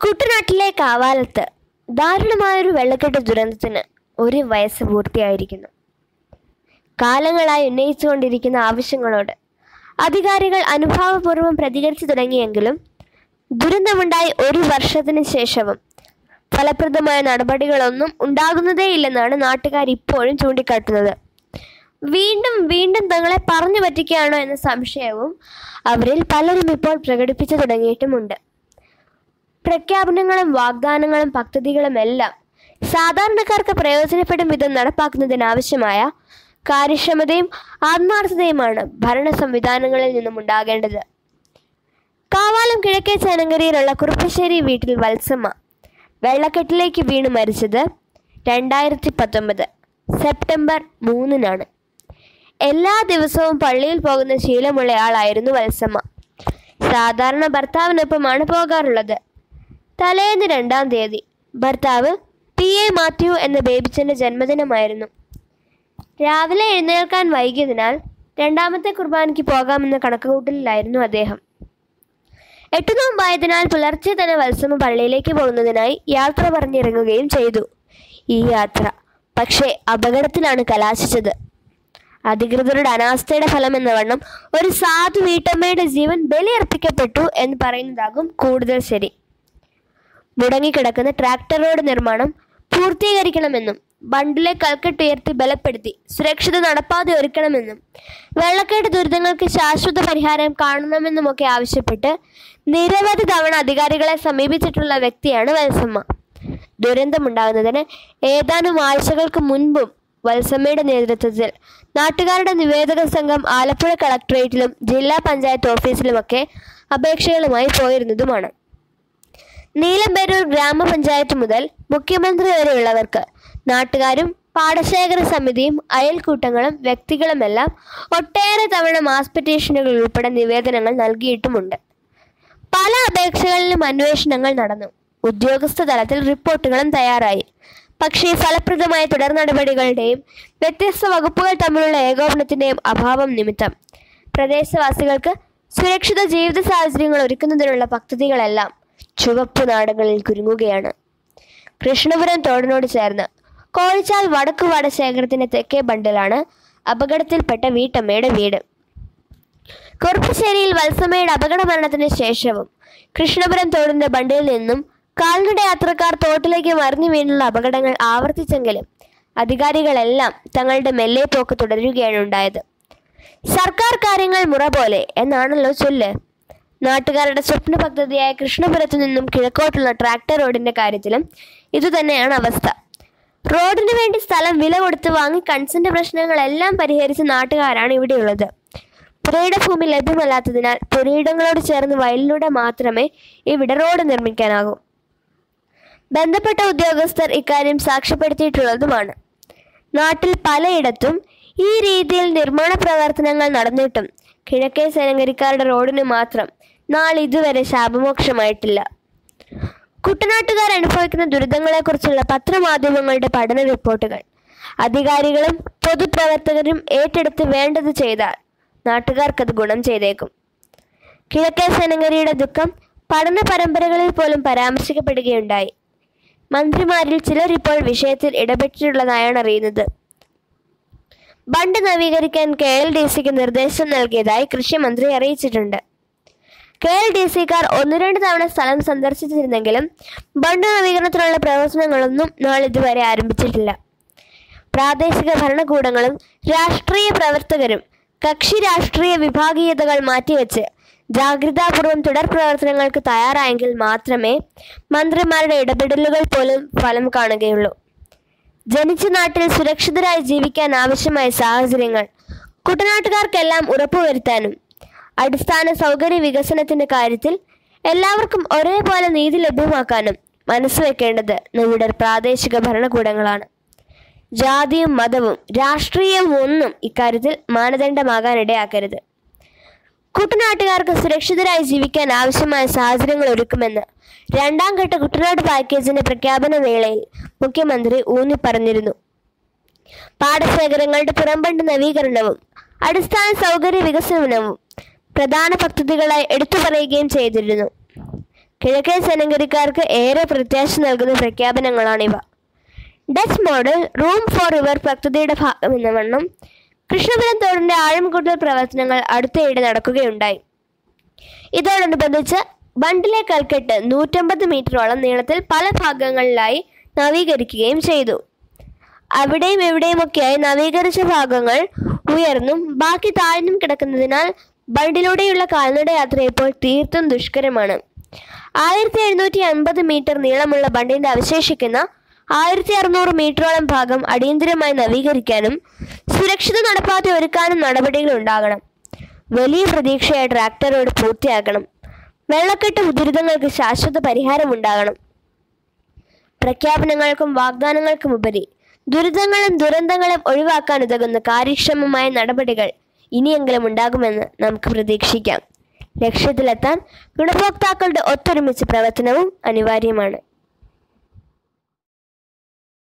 കുട്ടനാട്ടിലെ കാവാലത്ത് ദാരുണമായൊരു വെള്ളക്കെട്ട് ദുരന്തത്തിന് ഒരു വയസ്സ് പൂർത്തിയായിരിക്കുന്നു കാലങ്ങളായി ഉന്നയിച്ചുകൊണ്ടിരിക്കുന്ന ആവശ്യങ്ങളോട് അധികാരികൾ അനുഭാവപൂർവ്വം പ്രതികരിച്ചു തുടങ്ങിയെങ്കിലും ദുരന്തമുണ്ടായി ഒരു വർഷത്തിന് ശേഷവും ഫലപ്രദമായ നടപടികളൊന്നും ഉണ്ടാകുന്നതേയില്ലെന്നാണ് നാട്ടുകാർ ഇപ്പോഴും ചൂണ്ടിക്കാട്ടുന്നത് വീണ്ടും വീണ്ടും തങ്ങളെ പറഞ്ഞു പറ്റിക്കുകയാണോ എന്ന സംശയവും അവരിൽ പലരും ഇപ്പോൾ പ്രകടിപ്പിച്ചു തുടങ്ങിയിട്ടുമുണ്ട് പ്രഖ്യാപനങ്ങളും വാഗ്ദാനങ്ങളും പദ്ധതികളും എല്ലാം സാധാരണക്കാർക്ക് പ്രയോജനപ്പെടും വിധം നടപ്പാക്കുന്നതിനാവശ്യമായ കാര്യക്ഷമതയും ആത്മാർത്ഥതയുമാണ് ഭരണ സംവിധാനങ്ങളിൽ നിന്നും ഉണ്ടാകേണ്ടത് കാവാലം കിഴക്കേ ചേനങ്കരയിലുള്ള കുറുപ്പശ്ശേരി വീട്ടിൽ വത്സമ്മ വെള്ളക്കെട്ടിലേക്ക് വീണ് മരിച്ചത് രണ്ടായിരത്തി പത്തൊമ്പത് സെപ്റ്റംബർ മൂന്നിനാണ് എല്ലാ ദിവസവും പള്ളിയിൽ പോകുന്ന ശീലമുള്ളയാളായിരുന്നു വത്സമ്മ സാധാരണ ഭർത്താവിനൊപ്പമാണ് പോകാറുള്ളത് തലേന്ന് രണ്ടാം തീയതി ഭർത്താവ് പി എ മാത്യു എന്ന ബേബിച്ചൻ്റെ ജന്മദിനമായിരുന്നു രാവിലെ എഴുന്നേൽക്കാൻ വൈകിയതിനാൽ രണ്ടാമത്തെ കുർബാനയ്ക്ക് പോകാമെന്ന കണക്കുകൂട്ടലിലായിരുന്നു അദ്ദേഹം എട്ടു നോമ്പായതിനാൽ പുലർച്ചെ തന്നെ വത്സമ പള്ളിയിലേക്ക് പോകുന്നതിനായി യാത്ര പറഞ്ഞിറങ്ങുകയും ചെയ്തു ഈ യാത്ര പക്ഷേ അപകടത്തിലാണ് കലാശിച്ചത് അധികൃതരുടെ അനാസ്ഥയുടെ ഫലമെന്ന വണ്ണം ഒരു സാധു വീട്ടമ്മയുടെ ജീവൻ ബലിയർപ്പിക്കപ്പെട്ടു എന്ന് പറയുന്നതാകും കൂടുതൽ ശരി മുടങ്ങിക്കിടക്കുന്ന ട്രാക്ടർ റോഡ് നിർമ്മാണം പൂർത്തീകരിക്കണമെന്നും ബണ്ടിലെ കൽക്കെട്ട് ഉയർത്തി ബലപ്പെടുത്തി സുരക്ഷിത നടപ്പാതെ ഒരുക്കണമെന്നും വെള്ളക്കെട്ട് ദുരിതങ്ങൾക്ക് ശാശ്വത പരിഹാരം കാണണമെന്നുമൊക്കെ ആവശ്യപ്പെട്ട് നിരവധി തവണ അധികാരികളെ സമീപിച്ചിട്ടുള്ള വ്യക്തിയാണ് വത്സമ്മ ദുരന്തമുണ്ടാകുന്നതിന് ഏതാനും ആഴ്ചകൾക്ക് മുൻപും വത്സമ്മയുടെ നേതൃത്വത്തിൽ നാട്ടുകാരുടെ നിവേദക സംഘം ആലപ്പുഴ കളക്ടറേറ്റിലും ജില്ലാ പഞ്ചായത്ത് ഓഫീസിലുമൊക്കെ അപേക്ഷകളുമായി പോയിരുന്നതുമാണ് നീലംപേരൂർ ഗ്രാമപഞ്ചായത്ത് മുതൽ മുഖ്യമന്ത്രി വരെയുള്ളവർക്ക് നാട്ടുകാരും പാടശേഖര സമിതിയും അയൽക്കൂട്ടങ്ങളും വ്യക്തികളുമെല്ലാം ഒട്ടേറെ തവണ മാസ് പെറ്റീഷനുകൾ ഉൾപ്പെടെ നിവേദനങ്ങൾ നൽകിയിട്ടുമുണ്ട് പല അപേക്ഷകളിലും അന്വേഷണങ്ങൾ നടന്നു ഉദ്യോഗസ്ഥ തലത്തിൽ റിപ്പോർട്ടുകളും തയ്യാറായി പക്ഷേ ഫലപ്രദമായ തുടർ നടപടികളുടെയും വ്യത്യസ്ത വകുപ്പുകൾ തമ്മിലുള്ള ഏകോപനത്തിന്റെയും അഭാവം നിമിത്തം പ്രദേശവാസികൾക്ക് സുരക്ഷിത ജീവിത സാഹചര്യങ്ങൾ ഒരുക്കുന്നതിനുള്ള പദ്ധതികളെല്ലാം ചുവപ്പ് നാടുകളിൽ കുരുങ്ങുകയാണ് കൃഷ്ണപുരം തോടിനോട് ചേർന്ന് കോഴിച്ചാൽ വടക്കു വടശേഖരത്തിന്റെ തെക്കേ ബണ്ടിലാണ് അപകടത്തിൽപ്പെട്ട വീട്ടമ്മയുടെ വീട് കുറുപ്പശ്ശേരിയിൽ വത്സമയുടെ അപകട മരണത്തിന് ശേഷവും കൃഷ്ണപുരം തോടിന്റെ ബണ്ടിൽ നിന്നും കാൽനട യാത്രക്കാർ തോട്ടിലേക്ക് മറിഞ്ഞു വീണുള്ള അപകടങ്ങൾ ആവർത്തിച്ചെങ്കിലും അധികാരികളെല്ലാം തങ്ങളുടെ മെല്ലെ പോക്ക് തുടരുകയാണ് ഉണ്ടായത് സർക്കാർ കാര്യങ്ങൾ മുറ പോലെ എന്നാണല്ലോ ചൊല്ല് നാട്ടുകാരുടെ സ്വപ്ന പദ്ധതിയായ കൃഷ്ണപുരത്തു നിന്നും കിഴക്കോട്ടുള്ള ട്രാക്ടർ റോഡിന്റെ കാര്യത്തിലും ഇതുതന്നെയാണ് അവസ്ഥ റോഡിന് വേണ്ടി സ്ഥലം വില കൊടുത്ത് വാങ്ങി കൺസന്റെ പ്രശ്നങ്ങളെല്ലാം പരിഹരിച്ച നാട്ടുകാരാണ് ഇവിടെയുള്ളത് പുരയുടെ ഭൂമി ലഭ്യമല്ലാത്തതിനാൽ പുരയിടങ്ങളോട് ചേർന്ന് വയലിലൂടെ മാത്രമേ ഇവിടെ റോഡ് നിർമ്മിക്കാനാകൂ ബന്ധപ്പെട്ട ഉദ്യോഗസ്ഥർ ഇക്കാര്യം സാക്ഷ്യപ്പെടുത്തിയിട്ടുള്ളതുമാണ് നാട്ടിൽ പലയിടത്തും ഈ രീതിയിൽ നിർമ്മാണ പ്രവർത്തനങ്ങൾ നടന്നിട്ടും കിഴക്കേ സേനങ്കരിക്കാരുടെ റോഡിന് മാത്രം നാളിതുവരെ ശാപമോക്ഷമായിട്ടില്ല കുട്ടനാട്ടുകാർ അനുഭവിക്കുന്ന ദുരിതങ്ങളെക്കുറിച്ചുള്ള പത്രമാധ്യമങ്ങളുടെ പഠന റിപ്പോർട്ടുകൾ അധികാരികളും പൊതുപ്രവർത്തകരും ഏറ്റെടുത്ത് വേണ്ടത് ചെയ്താൽ നാട്ടുകാർക്കത് ഗുണം ചെയ്തേക്കും കിഴക്കേ സേനങ്കരിയുടെ ദുഃഖം പഠന പരമ്പരകളിൽ പോലും പരാമർശിക്കപ്പെടുകയുണ്ടായി മന്ത്രിമാരിൽ ചിലർ ഇപ്പോൾ വിഷയത്തിൽ ഇടപെട്ടിട്ടുള്ളതായാണ് അറിയുന്നത് ബണ്ട് നവീകരിക്കാൻ കെ എൽ ഡി സിക്ക് നിർദ്ദേശം നൽകിയതായി കൃഷിമന്ത്രി അറിയിച്ചിട്ടുണ്ട് കെ എൽ ഡി സിക്കാർ ഒന്ന് രണ്ട് തവണ സ്ഥലം സന്ദർശിച്ചിരുന്നെങ്കിലും ബണ്ട് നവീകരണത്തിനുള്ള പ്രവർത്തനങ്ങളൊന്നും നാളിതുവരെ ആരംഭിച്ചിട്ടില്ല പ്രാദേശിക ഭരണകൂടങ്ങളും രാഷ്ട്രീയ പ്രവർത്തകരും കക്ഷി രാഷ്ട്രീയ വിഭാഗീയതകൾ മാറ്റിവെച്ച് ജാഗ്രതാപൂർവം തുടർ പ്രവർത്തനങ്ങൾക്ക് തയ്യാറായെങ്കിൽ മാത്രമേ മന്ത്രിമാരുടെ ഇടപെടലുകൾ പോലും ഫലം കാണുകയുള്ളൂ ജനിച്ച നാട്ടിൽ സുരക്ഷിതരായി ജീവിക്കാൻ ആവശ്യമായ സാഹചര്യങ്ങൾ കുട്ടനാട്ടുകാർക്കെല്ലാം ഉറപ്പുവരുത്താനും അടിസ്ഥാന സൗകര്യ വികസനത്തിന്റെ കാര്യത്തിൽ എല്ലാവർക്കും ഒരേപോലെ നീതി ലഭ്യമാക്കാനും മനസ്സുവെക്കേണ്ടത് നമ്മുടെ പ്രാദേശിക ഭരണകൂടങ്ങളാണ് ജാതിയും മതവും രാഷ്ട്രീയവും ഒന്നും ഇക്കാര്യത്തിൽ മാനദണ്ഡമാകാനിടയാക്കരുത് കുട്ടനാട്ടുകാർക്ക് സുരക്ഷിതരായി ജീവിക്കാൻ ആവശ്യമായ സാഹചര്യങ്ങൾ ഒരുക്കുമെന്ന് രണ്ടാം ഘട്ട കുട്ടനാട് പാക്കേജിന്റെ പ്രഖ്യാപന വേളയിൽ മുഖ്യമന്ത്രി ഊന്നി പറഞ്ഞിരുന്നു പാടശേഖരങ്ങളുടെ പുറംബണ്ട് നവീകരണവും അടിസ്ഥാന സൗകര്യ വികസനവും പ്രധാന പദ്ധതികളായി എടുത്തു പറയുകയും ചെയ്തിരുന്നു കിഴക്കൻ സനഗരിക്കാർക്ക് ഏറെ പ്രത്യാശ നൽകുന്ന പ്രഖ്യാപനങ്ങളാണിവ Dutch model room for river പദ്ധതിയുടെ ഭാഗം എന്ന വണ്ണം കൃഷ്ണപുരം തോടിന്റെ ആഴം കൂടുതൽ പ്രവർത്തനങ്ങൾ അടുത്തയിടെ നടക്കുകയുണ്ടായി ഇതോടനുബന്ധിച്ച് ബണ്ടിലെ കൽക്കെട്ട് നൂറ്റമ്പത് മീറ്ററോളം നീളത്തിൽ പല ഭാഗങ്ങളിലായി നവീകരിക്കുകയും ചെയ്തു അവിടെയും ഇവിടെയുമൊക്കെയായി നവീകരിച്ച ഭാഗങ്ങൾ ഉയർന്നും ബാക്കി താഴ്ന്നും കിടക്കുന്നതിനാൽ ബണ്ടിലൂടെയുള്ള കാൽനട യാത്ര ഇപ്പോൾ തീർത്തും ദുഷ്കരമാണ് ആയിരത്തി എഴുന്നൂറ്റി അൻപത് മീറ്റർ നീളമുള്ള ബണ്ടിന്റെ അവശേഷിക്കുന്ന ആയിരത്തി അറുന്നൂറ് മീറ്ററോളം ഭാഗം അടിയന്തരമായി നവീകരിക്കാനും സുരക്ഷിത നടപ്പാത ഒരുക്കാനും നടപടികൾ ഉണ്ടാകണം വലിയ പ്രതീക്ഷയായി ട്രാക്ടർ റോഡ് പൂർത്തിയാക്കണം വെള്ളക്കെട്ട് ദുരിതങ്ങൾക്ക് ശാശ്വത പരിഹാരം ഉണ്ടാകണം പ്രഖ്യാപനങ്ങൾക്കും വാഗ്ദാനങ്ങൾക്കും ഉപരി ദുരിതങ്ങളും ദുരന്തങ്ങളും ഒഴിവാക്കാൻ ഉതകുന്ന കാര്യക്ഷമമായ നടപടികൾ ഇനിയെങ്കിലും ഉണ്ടാകുമെന്ന് നമുക്ക് പ്രതീക്ഷിക്കാം ലക്ഷ്യത്തിലെത്താൻ ഗുണഭോക്താക്കളുടെ ഒത്തൊരുമിച്ച പ്രവർത്തനവും അനിവാര്യമാണ്